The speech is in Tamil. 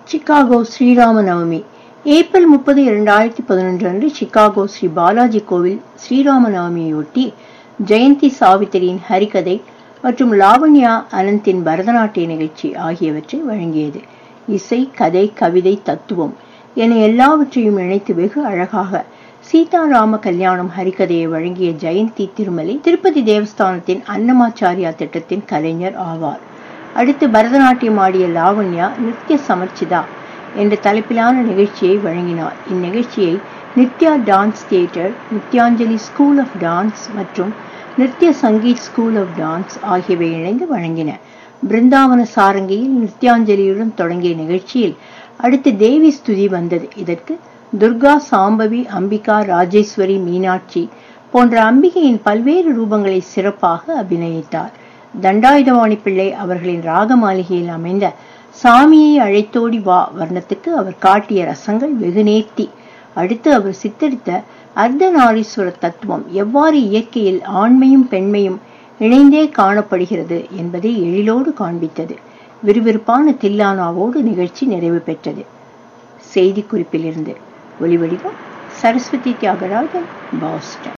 சிகாகோ ஸ்ரீராம நவமி ஏப்ரல் முப்பது இரண்டாயிரத்தி பதினொன்று அன்று சிகாகோ ஸ்ரீ பாலாஜி கோவில் ஸ்ரீராம நவமியொட்டி ஜெயந்தி சாவித்திரியின் ஹரிகதை மற்றும் லாவண்யா அனந்தின் பரதநாட்டிய நிகழ்ச்சி ஆகியவற்றை வழங்கியது இசை கதை கவிதை தத்துவம் என எல்லாவற்றையும் இணைத்து வெகு அழகாக சீதாராம கல்யாணம் ஹரிகதையை வழங்கிய ஜெயந்தி திருமலை திருப்பதி தேவஸ்தானத்தின் அன்னமாச்சாரியா திட்டத்தின் கலைஞர் ஆவார் அடுத்து பரதநாட்டியம் ஆடிய லாவண்யா நித்ய சமர்ச்சிதா என்ற தலைப்பிலான நிகழ்ச்சியை வழங்கினார் இந்நிகழ்ச்சியை Nithya dance theatre Nithyanjali school of dance மற்றும் Nithya Sangeet school of dance ஆகியவை இணைந்து வழங்கின பிருந்தாவன சாரங்கியில் நித்யாஞ்சலியுடன் தொடங்கிய நிகழ்ச்சியில் அடுத்து தேவி ஸ்துதி வந்தது இதற்கு துர்கா சாம்பவி அம்பிகா ராஜேஸ்வரி மீனாட்சி போன்ற அம்பிகையின் பல்வேறு ரூபங்களை சிறப்பாக அபிநயித்தார் தண்டாயுதவாணி பிள்ளை அவர்களின் ராக மாளிகையில் அமைந்த சாமியை அழைத்தோடி வா வர்ணத்துக்கு அவர் காட்டிய ரசங்கள் வெகு நேர்த்தி அடுத்து அவர் சித்தரித்த அர்த்தநாரீஸ்வர தத்துவம் எவ்வாறு இயற்கையில் ஆண்மையும் பெண்மையும் இணைந்தே காணப்படுகிறது என்பதை எழிலோடு காண்பித்தது விறுவிறுப்பான தில்லானாவோடு நிகழ்ச்சி நிறைவு பெற்றது செய்தி குறிப்பிலிருந்து ஒலிவடிவம் சரஸ்வதி தியாகராஜன் பாஸ்டன்